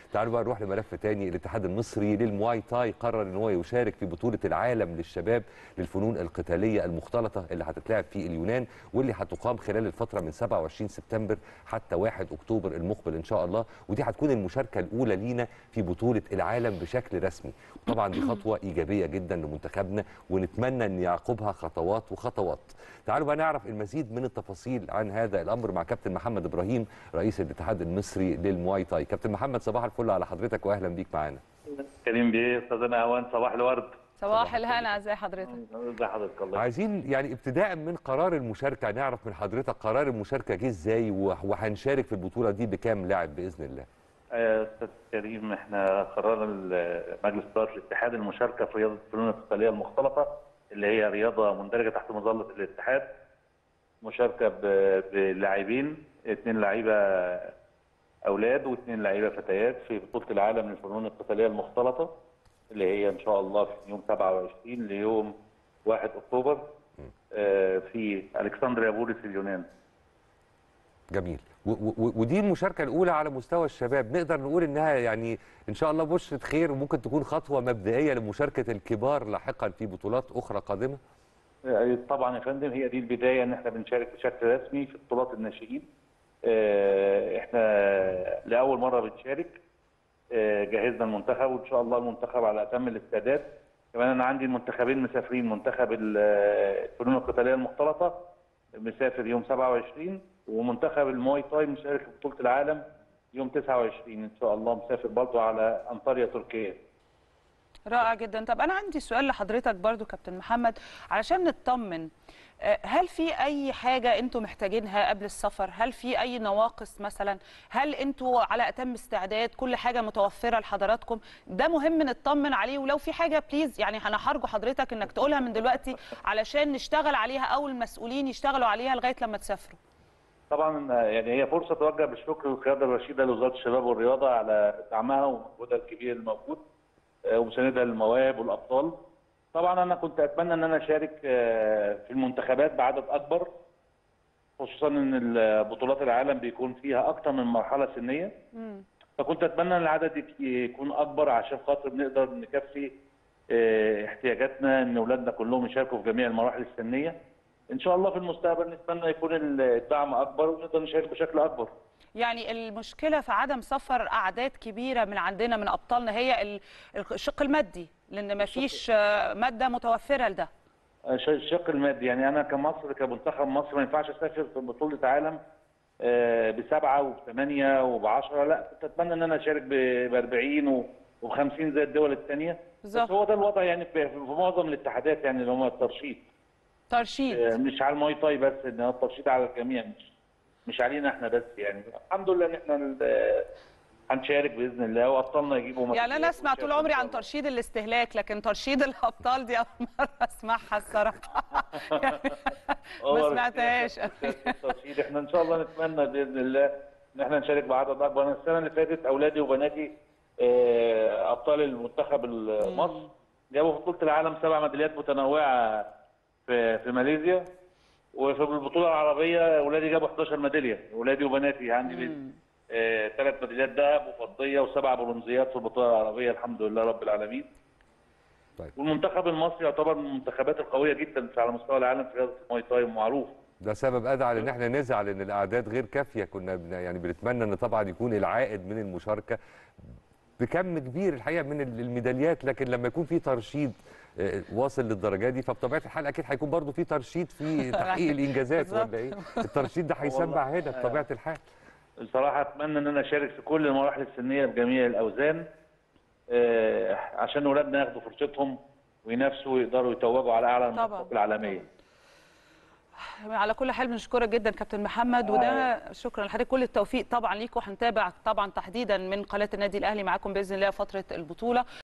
تعالوا بقى نروح لملف تاني الاتحاد المصري للمواي تاي قرر ان هو يشارك في بطوله العالم للشباب للفنون القتاليه المختلطه اللي هتتلعب في اليونان واللي هتقام خلال الفتره من 27 سبتمبر حتى 1 اكتوبر المقبل ان شاء الله ودي هتكون المشاركه الاولى لينا في بطوله العالم بشكل رسمي طبعا دي خطوه ايجابيه جدا لمنتخبنا ونتمنى ان يعقبها خطوات وخطوات تعالوا بقى نعرف المزيد من التفاصيل عن هذا الامر مع كابتن محمد ابراهيم رئيس الاتحاد المصري للمواي تاي كابتن محمد صباح الفل على حضرتك واهلا بيك معانا كريم بيه استاذنا هوان صباح الورد صباح الهنا ازي حضرتك ازي حضرتك الله عايزين يعني ابتداء من قرار المشاركه نعرف من حضرتك قرار المشاركه جه ازاي وه- وهنشارك في البطوله دي بكام لاعب باذن الله آه، استاذ كريم احنا قررنا ال- مجلس اداره الاتحاد المشاركه في رياضه الفنون القتاليه المختلطه اللي هي رياضه مندرجه تحت مظله الاتحاد مشاركه ب- بلاعبين اثنين لعيبه اولاد واثنين لعيبه فتيات في بطوله العالم للفنون القتاليه المختلطه اللي هي ان شاء الله في يوم 27 ليوم 1 اكتوبر آه، في الكسندريا بوليس اليونان جميل و- و- ودي المشاركه الاولى على مستوى الشباب نقدر نقول انها يعني ان شاء الله بشره خير وممكن تكون خطوه مبدئيه لمشاركه الكبار لاحقا في بطولات اخرى قادمه طبعا يا فندم هي دي البدايه ان احنا بنشارك بشكل رسمي في بطولات الناشئين آه، احنا لاول مره بنشارك آه، جهزنا المنتخب وان شاء الله المنتخب على اتم الاستعداد كمان انا عندي المنتخبين مسافرين منتخب ال- آه، الفنون القتاليه المختلطه مسافر يوم 27 ومنتخب المواي تاي مشارك في بطوله العالم يوم 29 ان شاء الله مسافر برضه على انطاليا تركيا رائع جدا طب انا عندي سؤال لحضرتك برضو كابتن محمد علشان نطمن آه، هل في اي حاجه انتم محتاجينها قبل السفر هل في اي نواقص مثلا هل انتوا على اتم استعداد كل حاجه متوفره لحضراتكم ده مهم نطمن عليه ولو في حاجه بليز يعني انا هرجو حضرتك انك تقولها من دلوقتي علشان نشتغل عليها او المسؤولين يشتغلوا عليها لغايه لما تسافروا طبعا يعني هي فرصه توجه بالشكر والقياده الرشيده لوزاره الشباب والرياضه على دعمها ومجهودها الكبير الموجود آه، ومساندها للمواهب والابطال. طبعا انا كنت اتمنى ان انا اشارك آه، في المنتخبات بعدد اكبر خصوصا ان ال- بطولات العالم بيكون فيها اكثر من مرحله سنيه فكنت اتمنى ان العدد يك- يكون اكبر عشان خاطر نقدر نكفي آه، احتياجاتنا ان اولادنا كلهم يشاركوا في جميع المراحل السنيه. ان شاء الله في المستقبل نتمنى يكون الدعم اكبر ونقدر نشارك بشكل اكبر. يعني المشكله في عدم سفر اعداد كبيره من عندنا من ابطالنا هي ال- الشق المادي لان ما فيش آه، ماده متوفره لده ش- الشق المادي يعني انا كمصر كمنتخب مصر ما ينفعش اسافر في بطوله عالم آه، بسبعه وبثمانيه وبعشره لا كنت اتمنى ان انا اشارك ب 40 و50 زي الدول الثانيه بس بالظبط هو ده الوضع يعني في في معظم الاتحادات يعني اللي هم الترشيد ترشيد آه، مش على الماي تاي بس ان هو الترشيد على الجميع مش مش علينا احنا بس يعني الحمد لله ان احنا ال- هنشارك باذن الله وابطالنا يجيبوا يعني انا ميداليات اسمع طول ونشارك عمري إن شاء عن الله. ترشيد الاستهلاك لكن ترشيد الابطال دي اول مره اسمعها الصراحه يعني ما سمعتهاش الترشيد احنا ان شاء الله نتمنى باذن الله ان احنا نشارك بعدد اكبر انا السنه اللي فاتت اولادي وبناتي آه، ابطال المنتخب المصري جابوا في بطوله العالم سبع ميداليات متنوعه في في ماليزيا وفي البطوله العربيه اولادي جابوا 11 ميداليه اولادي وبناتي عندي ثلاث ميداليات ذهب وفضيه وسبع برونزيات في البطوله العربيه الحمد لله رب العالمين طيب. والمنتخب المصري يعتبر من المنتخبات القويه جدا في- على مستوى العالم في رياضه الماي تاي معروف ده سبب ادعى لان احنا نزعل ان الاعداد غير كافيه كنا بن- يعني بنتمنى ان طبعا يكون العائد من المشاركه بكم كبير الحقيقه من ال- الميداليات لكن لما يكون في ترشيد آه، واصل للدرجه دي فبطبيعه الحال اكيد هيكون برضو في ترشيد في تحقيق الانجازات بالظبط. ولا ايه الترشيد ده هيسمع هنا بطبيعه الحال بصراحة أتمنى إن أنا أشارك في كل المراحل السنية بجميع الأوزان آه، عشان أولادنا ياخدوا فرصتهم وينافسوا ويقدروا يتوجوا على أعلى طبعاً. المناطق العالمية. على كل حال بنشكرك جدا كابتن محمد وده شكرا لحضرتك كل التوفيق طبعا ليك وهنتابع طبعا تحديدا من قناه النادي الاهلي معاكم باذن الله فتره البطوله